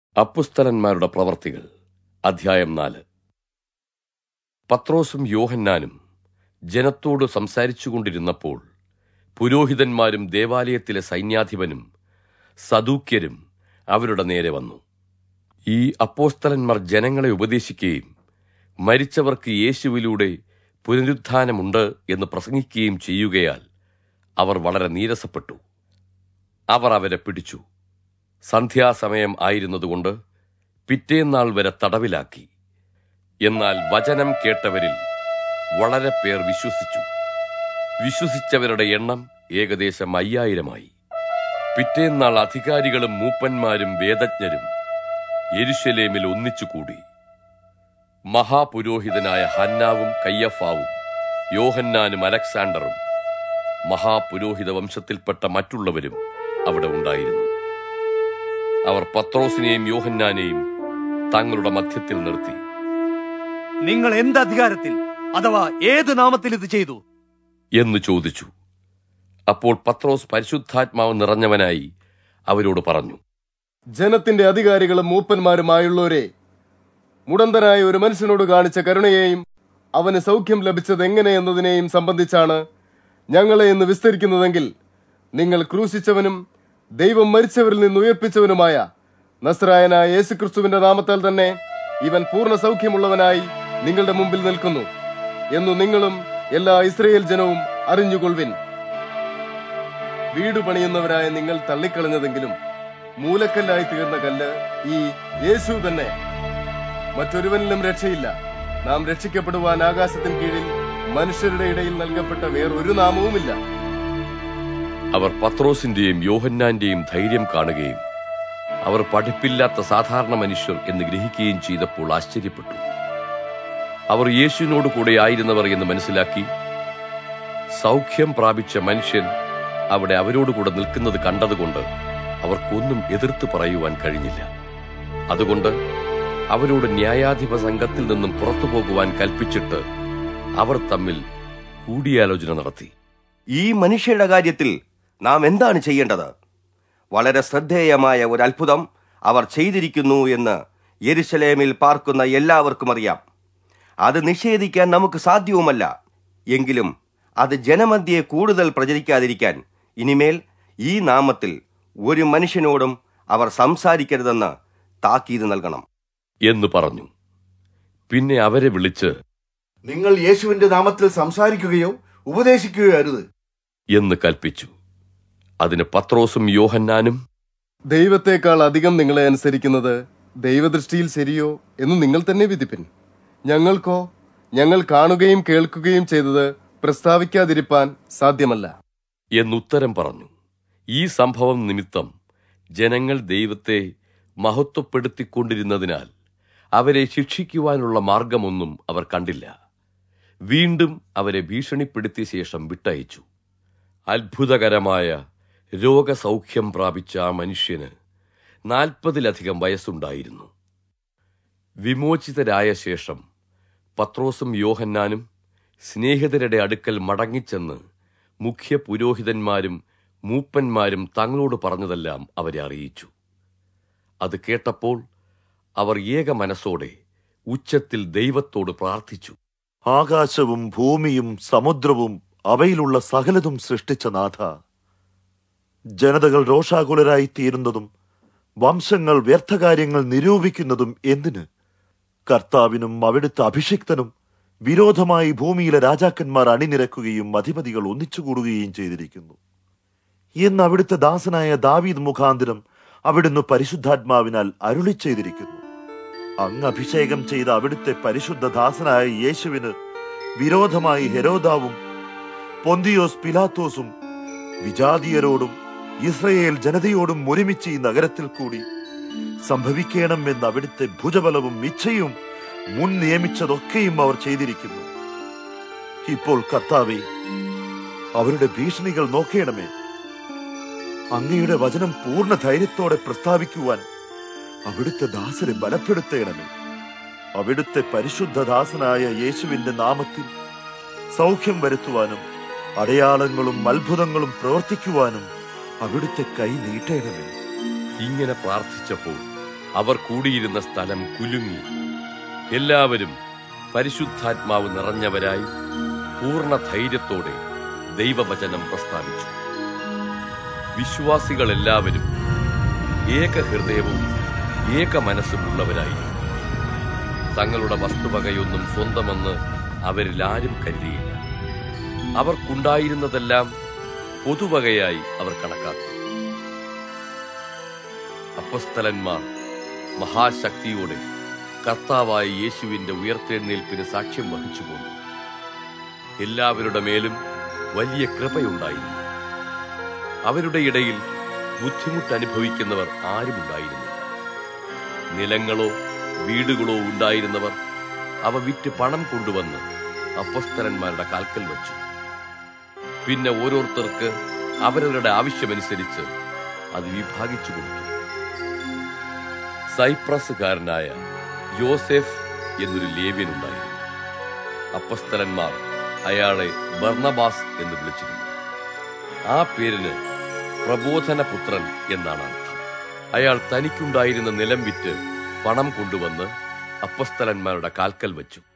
അപ്പുസ്തലന്മാരുടെ പ്രവർത്തികൾ അധ്യായം നാല് പത്രോസും യോഹന്നാനും ജനത്തോട് സംസാരിച്ചുകൊണ്ടിരുന്നപ്പോൾ പുരോഹിതന്മാരും ദേവാലയത്തിലെ സൈന്യാധിപനും സദൂക്യരും അവരുടെ നേരെ വന്നു ഈ അപ്പോസ്തലന്മാർ ജനങ്ങളെ ഉപദേശിക്കുകയും മരിച്ചവർക്ക് യേശുവിലൂടെ പുനരുത്ഥാനമുണ്ട് എന്ന് പ്രസംഗിക്കുകയും ചെയ്യുകയാൽ അവർ വളരെ നീരസപ്പെട്ടു അവർ അവരെ പിടിച്ചു സന്ധ്യാസമയം ആയിരുന്നതുകൊണ്ട് പിറ്റേന്നാൾ വരെ തടവിലാക്കി എന്നാൽ വചനം കേട്ടവരിൽ വളരെ പേർ വിശ്വസിച്ചു വിശ്വസിച്ചവരുടെ എണ്ണം ഏകദേശം അയ്യായിരമായി പിറ്റേന്നാൾ അധികാരികളും മൂപ്പന്മാരും വേദജ്ഞരും യെരുശലേമിൽ ഒന്നിച്ചുകൂടി മഹാപുരോഹിതനായ ഹന്നാവും കയ്യഫാവും യോഹന്നാനും അലക്സാണ്ടറും മഹാപുരോഹിത വംശത്തിൽപ്പെട്ട മറ്റുള്ളവരും അവിടെ ഉണ്ടായിരുന്നു അവർ പത്രോസിനെയും യോഹന്നാനെയും തങ്ങളുടെ മധ്യത്തിൽ നിർത്തി നിങ്ങൾ എന്ത് അധികാരത്തിൽ അഥവാ ഏത് നാമത്തിൽ ഇത് ചെയ്തു എന്ന് ചോദിച്ചു അപ്പോൾ പത്രോസ് പരിശുദ്ധാത്മാവ് നിറഞ്ഞവനായി അവരോട് പറഞ്ഞു ജനത്തിന്റെ അധികാരികളും മൂപ്പന്മാരുമായുള്ളവരെ മുടന്തനായ ഒരു മനുഷ്യനോട് കാണിച്ച കരുണയെയും അവന് സൗഖ്യം ലഭിച്ചത് എങ്ങനെയെന്നതിനെയും സംബന്ധിച്ചാണ് ഞങ്ങളെ ഇന്ന് വിസ്തരിക്കുന്നതെങ്കിൽ നിങ്ങൾ ക്രൂശിച്ചവനും ദൈവം മരിച്ചവരിൽ നിന്ന് ഉയർപ്പിച്ചവനുമായ നസ്രായനായ യേശുക്രിസ്തുവിന്റെ നാമത്താൽ തന്നെ ഇവൻ പൂർണ്ണ സൗഖ്യമുള്ളവനായി നിങ്ങളുടെ മുമ്പിൽ നിൽക്കുന്നു എന്നു നിങ്ങളും എല്ലാ ഇസ്രയേൽ ജനവും അറിഞ്ഞുകൊള്ളുവിൻ വീട് പണിയുന്നവരായ നിങ്ങൾ തള്ളിക്കളഞ്ഞതെങ്കിലും മൂലക്കല്ലായി തീർന്ന കല്ല് ഈ യേശു തന്നെ മറ്റൊരുവനിലും രക്ഷയില്ല നാം രക്ഷിക്കപ്പെടുവാൻ ആകാശത്തിന് കീഴിൽ മനുഷ്യരുടെ ഇടയിൽ നൽകപ്പെട്ട വേറൊരു നാമവുമില്ല അവർ പത്രോസിന്റെയും യോഹന്നാന്റെയും ധൈര്യം കാണുകയും അവർ പഠിപ്പില്ലാത്ത സാധാരണ മനുഷ്യർ എന്ന് ഗ്രഹിക്കുകയും ചെയ്തപ്പോൾ ആശ്ചര്യപ്പെട്ടു അവർ യേശുവിനോട് കൂടെ ആയിരുന്നവർ എന്ന് മനസ്സിലാക്കി സൗഖ്യം പ്രാപിച്ച മനുഷ്യൻ അവിടെ അവരോട് കൂടെ നിൽക്കുന്നത് കണ്ടതുകൊണ്ട് അവർക്കൊന്നും എതിർത്ത് പറയുവാൻ കഴിഞ്ഞില്ല അതുകൊണ്ട് അവരോട് ന്യായാധിപ സംഘത്തിൽ നിന്നും പുറത്തു പോകുവാൻ കൽപ്പിച്ചിട്ട് അവർ തമ്മിൽ കൂടിയാലോചന നടത്തി ഈ മനുഷ്യരുടെ കാര്യത്തിൽ നാം എന്താണ് ചെയ്യേണ്ടത് വളരെ ശ്രദ്ധേയമായ ഒരു അത്ഭുതം അവർ ചെയ്തിരിക്കുന്നു എന്ന് യെരുശലേമിൽ പാർക്കുന്ന എല്ലാവർക്കും അറിയാം അത് നിഷേധിക്കാൻ നമുക്ക് സാധ്യവുമല്ല എങ്കിലും അത് ജനമധ്യേ കൂടുതൽ പ്രചരിക്കാതിരിക്കാൻ ഇനിമേൽ ഈ നാമത്തിൽ ഒരു മനുഷ്യനോടും അവർ സംസാരിക്കരുതെന്ന് താക്കീത് നൽകണം എന്ന് പറഞ്ഞു പിന്നെ അവരെ വിളിച്ച് നിങ്ങൾ യേശുവിന്റെ നാമത്തിൽ സംസാരിക്കുകയോ ഉപദേശിക്കുകയോ അരുത് എന്ന് കൽപ്പിച്ചു അതിന് പത്രോസും യോഹന്നാനും ദൈവത്തെക്കാൾ അധികം നിങ്ങളെ അനുസരിക്കുന്നത് ദൈവദൃഷ്ടിയിൽ ശരിയോ എന്ന് നിങ്ങൾ തന്നെ വിധിപ്പിൻ ഞങ്ങൾക്കോ ഞങ്ങൾ കാണുകയും കേൾക്കുകയും ചെയ്തത് പ്രസ്താവിക്കാതിരിപ്പാൻ സാധ്യമല്ല എന്നുത്തരം പറഞ്ഞു ഈ സംഭവം നിമിത്തം ജനങ്ങൾ ദൈവത്തെ മഹത്വപ്പെടുത്തിക്കൊണ്ടിരുന്നതിനാൽ അവരെ ശിക്ഷിക്കുവാനുള്ള മാർഗമൊന്നും അവർ കണ്ടില്ല വീണ്ടും അവരെ ഭീഷണിപ്പെടുത്തിയ ശേഷം വിട്ടയച്ചു അത്ഭുതകരമായ രോഗസൗഖ്യം പ്രാപിച്ച ആ മനുഷ്യന് നാൽപ്പതിലധികം വയസ്സുണ്ടായിരുന്നു വിമോചിതരായ ശേഷം പത്രോസും യോഹന്നാനും സ്നേഹിതരുടെ അടുക്കൽ മടങ്ങിച്ചെന്ന് മുഖ്യ പുരോഹിതന്മാരും മൂപ്പന്മാരും തങ്ങളോട് പറഞ്ഞതെല്ലാം അവരെ അറിയിച്ചു അത് കേട്ടപ്പോൾ അവർ ഏക മനസ്സോടെ ഉച്ചത്തിൽ ദൈവത്തോട് പ്രാർത്ഥിച്ചു ആകാശവും ഭൂമിയും സമുദ്രവും അവയിലുള്ള സകലതും സൃഷ്ടിച്ച നാഥ ജനതകൾ രോഷാകുലരായി തീരുന്നതും വംശങ്ങൾ വ്യർത്ഥകാര്യങ്ങൾ നിരൂപിക്കുന്നതും എന്തിന് കർത്താവിനും അവിടുത്തെ അഭിഷിക്തനും വിരോധമായി ഭൂമിയിലെ രാജാക്കന്മാർ അണിനിരക്കുകയും അധിപതികൾ ഒന്നിച്ചുകൂടുകയും ചെയ്തിരിക്കുന്നു എന്ന് അവിടുത്തെ ദാസനായ ദാവീദ് മുഖാന്തരം അവിടുന്ന് പരിശുദ്ധാത്മാവിനാൽ അരുളി ചെയ്തിരിക്കുന്നു അങ്ങ് അഭിഷേകം ചെയ്ത അവിടുത്തെ പരിശുദ്ധ ദാസനായ യേശുവിന് വിരോധമായി ഹെരോദാവും പൊന്തിയോസ് പിലാത്തോസും വിജാതീയരോടും ഇസ്രയേൽ ജനതയോടും ഒരുമിച്ച് ഈ നഗരത്തിൽ കൂടി സംഭവിക്കണമെന്ന് അവിടുത്തെ ഭുജബലവും ഇച്ഛയും മുൻ നിയമിച്ചതൊക്കെയും അവർ ചെയ്തിരിക്കുന്നു ഇപ്പോൾ കർത്താവെ അവരുടെ ഭീഷണികൾ നോക്കേണമേ അങ്ങയുടെ വചനം പൂർണ്ണ ധൈര്യത്തോടെ പ്രസ്താവിക്കുവാൻ അവിടുത്തെ ദാസരെ ബലപ്പെടുത്തേണമേ അവിടുത്തെ പരിശുദ്ധ ദാസനായ യേശുവിന്റെ നാമത്തിൽ സൗഖ്യം വരുത്തുവാനും അടയാളങ്ങളും അത്ഭുതങ്ങളും പ്രവർത്തിക്കുവാനും അവിടുത്തെ കൈ നീട്ടേണമേ ഇങ്ങനെ പ്രാർത്ഥിച്ചപ്പോൾ അവർ കൂടിയിരുന്ന സ്ഥലം കുലുങ്ങി എല്ലാവരും പരിശുദ്ധാത്മാവ് നിറഞ്ഞവരായി പൂർണ്ണ ധൈര്യത്തോടെ ദൈവവചനം പ്രസ്താവിച്ചു വിശ്വാസികൾ എല്ലാവരും ഏക ഹൃദയവും ഏക മനസ്സും ഉള്ളവരായിരുന്നു തങ്ങളുടെ വസ്തുവകയൊന്നും സ്വന്തമെന്ന് അവരിൽ ആരും കരുതിയില്ല അവർക്കുണ്ടായിരുന്നതെല്ലാം പൊതുവകയായി അവർ കണക്കാക്കി അപ്പസ്തലന്മാർ മഹാശക്തിയോടെ കർത്താവായ യേശുവിന്റെ ഉയർത്തെഴുന്നേൽപ്പിന് സാക്ഷ്യം വഹിച്ചു പോന്നു എല്ലാവരുടെ മേലും വലിയ കൃപയുണ്ടായിരുന്നു അവരുടെ ഇടയിൽ ബുദ്ധിമുട്ട് അനുഭവിക്കുന്നവർ ആരുമുണ്ടായിരുന്നില്ല നിലങ്ങളോ വീടുകളോ ഉണ്ടായിരുന്നവർ അവ വിറ്റ് പണം കൊണ്ടുവന്ന് അപ്പസ്തലന്മാരുടെ കാൽക്കൽ വച്ചു പിന്നെ ഓരോരുത്തർക്ക് അവരവരുടെ ആവശ്യമനുസരിച്ച് അത് വിഭാഗിച്ചു കൊടുത്തു സൈപ്രസുകാരനായ യോസെഫ് എന്നൊരു ലേവ്യനുണ്ടായിരുന്നു അപ്പസ്തലന്മാർ അയാളെ ബർണബാസ് എന്ന് വിളിച്ചിരുന്നു ആ പേരിന് പ്രബോധനപുത്രൻ എന്നാണ് അർത്ഥം അയാൾ തനിക്കുണ്ടായിരുന്ന നിലം വിറ്റ് പണം കൊണ്ടുവന്ന് അപ്പസ്തലന്മാരുടെ കാൽക്കൽ വച്ചു